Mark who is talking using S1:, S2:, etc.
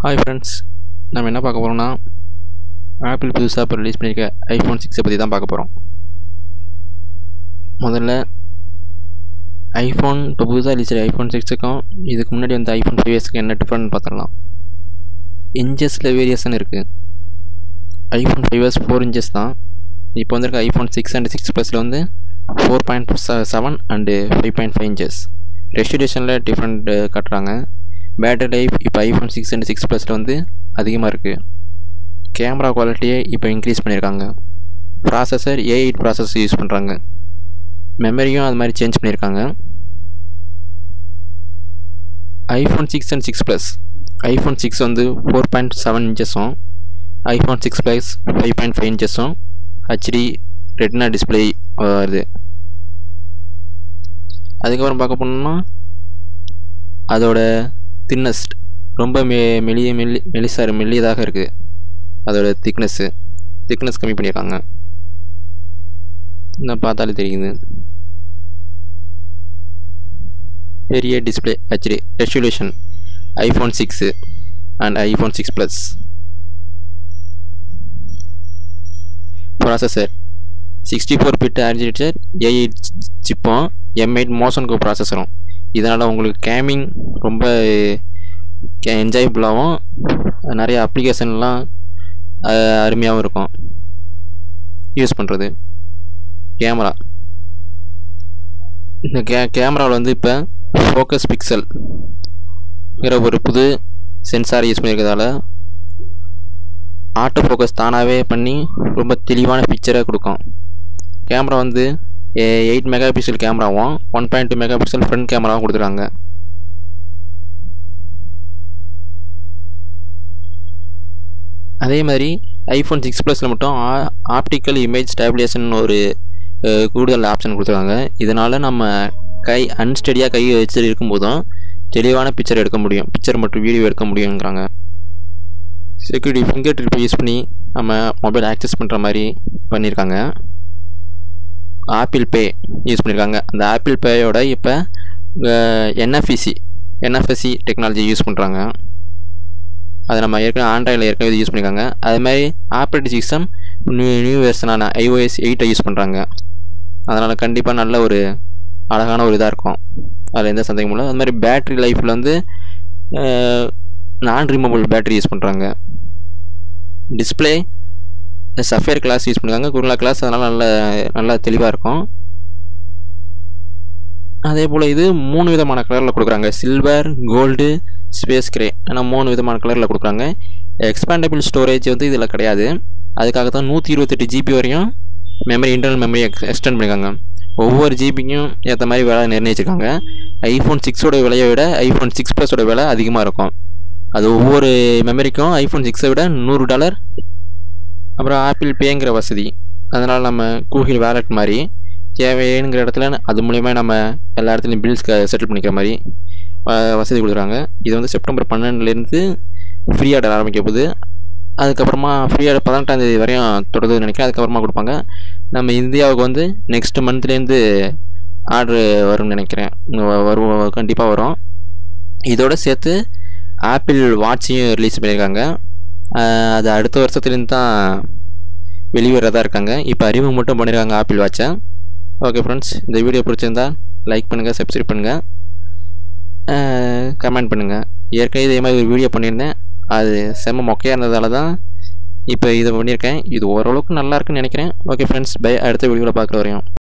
S1: hi friends நம்ம என்ன பார்க்க போகிறோம்னா ஆப்பிள் புதுசாக இப்போ ரிலீஸ் பண்ணியிருக்க ஐஃபோன் சிக்ஸை பற்றி தான் பார்க்க போகிறோம் முதல்ல ஐஃபோன் இப்போ புதுசாக ரிலீஸ் ஐஃபோன் சிக்ஸுக்கும் இதுக்கு முன்னாடி வந்த ஐஃபோன் ஃபைவ் எஸ்க்கு என்ன டிஃப்ரெண்ட் பார்த்துடலாம் இன்ச்சஸில் வேரியேஷன் இருக்குது iPhone five S four inches தான் இப்போ வந்திருக்க ஐஃபோன் சிக்ஸ் அண்ட் சிக்ஸ் ப்ளஸில் வந்து four point seven and five point five inches ரெஸ்டிடேஷனில் டிஃப்ரெண்ட் காட்டுறாங்க பேட்டரி லைஃப் இப்போ ஐஃபோன் சிக்ஸ் அண்ட் சிக்ஸ் ப்ளஸில் வந்து அதிகமாக இருக்குது கேமரா குவாலிட்டியை இப்போ இன்க்ரீஸ் பண்ணியிருக்காங்க processor A eight processor use பண்ணுறாங்க மெமரியும் அது மாதிரி சேஞ்ச் பண்ணியிருக்காங்க iPhone six and six plus iPhone six வந்து four point seven இன்ச்சஸும் iPhone six plus five point five இன்ச்சஸும் ஹெச்டி ரெட்னா டிஸ்பிளே வருது அதுக்கப்புறம் பார்க்க போனோம்னா அதோட தின்னஸ்ட் ரொம்ப மெ மெலிய மெல்லி மெலிசார் மெல்லியதாக இருக்குது அதோட திக்னஸ்ஸு திக்னஸ் கம்மி பண்ணியிருக்காங்க இந்த பார்த்தாலே தெரியுது பெரிய display HD resolution iPhone six and iPhone six plus processor sixty four bit ஆர்ஜிடேட்டர் ஏ எயிட் சிப்பும் எம் எயிட் மோஷனுக்கு ப்ராசஸரும் இதனால் உங்களுக்கு கேமிங் ரொம்ப கே என்ஜாயபுளாகவும் நிறைய அப்ளிகேஷன்லாம் அருமையாகவும் இருக்கும் யூஸ் பண்ணுறது கேமரா இந்த கே கேமராவில் வந்து இப்போ ஃபோக்கஸ் பிக்சல் ஒரு புது சென்சார் யூஸ் பண்ணியிருக்கிறதால ஆட்டோ ஃபோக்கஸ் தானாகவே பண்ணி ரொம்ப தெளிவான பிக்சரை கொடுக்கும் கேமரா வந்து எயிட் மெகா பிக்சல் கேமராவும் one point two mega pixel front கேமராவும் கொடுத்துருக்காங்க அதே மாதிரி ஐஃபோன் சிக்ஸ் ப்ளஸில் மட்டும் ஆப்டிக்கல் இமேஜ் ஸ்டேபிலேஷன் ஒரு கூடுதல் ஆப்ஷன் கொடுத்துருக்காங்க இதனால் நம்ம கை அன்ஸ்டடியாக கை வச்சு இருக்கும்போதும் தெளிவான பிக்சர் எடுக்க முடியும் பிக்சர் மற்றும் வீடியோ எடுக்க முடியுங்கிறாங்க செக்யூரிட்டி ஃபிங்கர் ட்ரிப்பை யூஸ் பண்ணி நம்ம மொபைல் ஆக்சஸ் பண்ணுற மாதிரி பண்ணியிருக்காங்க ஆப்பிள் பே யூஸ் பண்ணியிருக்காங்க அந்த ஆப்பிள் பேயோட இப்போ என்எஃப்இசி என்எஃப்எஸ்சி டெக்னாலஜி யூஸ் பண்ணுறாங்க அதை நம்ம ஏற்கனவே ஆண்ட்ராய்டில் ஏற்கனவே யூஸ் பண்ணியிருக்காங்க அது மாதிரி ஆப்ரேட்டிங் சிஸ்டம் நியூ நியூ வெர்ஷனான ஐஓஎஸ் எயிட்டை யூஸ் பண்ணுறாங்க அதனால் கண்டிப்பாக நல்ல ஒரு அழகான ஒரு இதாக இருக்கும் அதில் எந்த சந்தேகமும் இல்லை அது மாதிரி பேட்ரி லைஃப்பில் வந்து நான் ரிமூவபிள் பேட்ரி யூஸ் பண்ணுறாங்க டிஸ்பிளே சஃபேர் கிளாஸ் யூஸ் பண்ணிருக்காங்க குருலா கிளாஸ் அதனால் நல்ல நல்லா தெளிவாக இருக்கும் அதே போல் இது மூணு விதமான கலரில் கொடுக்குறாங்க சில்வர் கோல்டு ஸ்பேஸ் கிரே ஆனால் மூணு விதமான கலரில் கொடுக்குறாங்க எக்ஸ்பேண்டபிள் ஸ்டோரேஜ் வந்து இதில் கிடையாது அதுக்காக தான் நூற்றி இருபத்தெட்டு ஜிபி வரையும் மெமரி இன்டர்னல் மெமரி எக்ஸ் எக்ஸ்டெண்ட் பண்ணியிருக்காங்க ஒவ்வொரு ஜிபிக்கும் ஏற்ற மாதிரி விலை நிர்ணயிச்சிருக்காங்க ஐஃபோன் சிக்ஸோட விலையை விட ஐஃபோன் சிக்ஸ் ப்ளஸோட விலை அதிகமாக இருக்கும் அது ஒவ்வொரு மெமரிக்கும் ஐஃபோன் சிக்ஸை விட நூறு டாலர் அப்புறம் ஆப்பிள் பேங்கிற வசதி அதனால் நம்ம கூகிள் வேலட் மாதிரி தேவைங்கிற இடத்துல அது மூலிமா நம்ம எல்லா இடத்துலையும் பில்ஸ் செட்டில் பண்ணிக்கிற மாதிரி வசதி கொடுக்குறாங்க இது வந்து செப்டம்பர் பன்னெண்டுலேருந்து ஃப்ரீ ஆர்டர் ஆரம்பிக்க போகுது அதுக்கப்புறமா ஃப்ரீ ஆர்டர் பதினெட்டாந்தேதி வரையும் தொடருதுன்னு நினைக்கிறேன் அதுக்கப்புறமா கொடுப்பாங்க நம்ம இந்தியாவுக்கு வந்து நெக்ஸ்ட் மந்த்லேருந்து ஆர்டர் வரும்னு நினைக்கிறேன் வரும் கண்டிப்பாக வரும் இதோட சேர்த்து ஆப்பிள் வாட்சையும் ரிலீஸ் பண்ணியிருக்காங்க அது அடுத்த வருஷத்துலேருந்து தான் வெளிவரதாக இருக்காங்க இப்போ அறிமுகம் மட்டும் பண்ணியிருக்காங்க ஆப்பிள் வாட்சை ஓகே ஃப்ரெண்ட்ஸ் இந்த வீடியோ பிடிச்சிருந்தா லைக் பண்ணுங்கள் சப்ஸ்கிரைப் பண்ணுங்கள் கமெண்ட் பண்ணுங்கள் ஏற்கனவே இதே மாதிரி ஒரு வீடியோ பண்ணியிருந்தேன் அது செம்ம மொக்கையாக இருந்ததால தான் இப்போ இதை பண்ணியிருக்கேன் இது ஓரளவுக்கு நல்லா இருக்குன்னு நினைக்கிறேன் ஓகே ஃப்ரெண்ட்ஸ் பை அடுத்த வீடியோவில் பார்க்குற வரையும்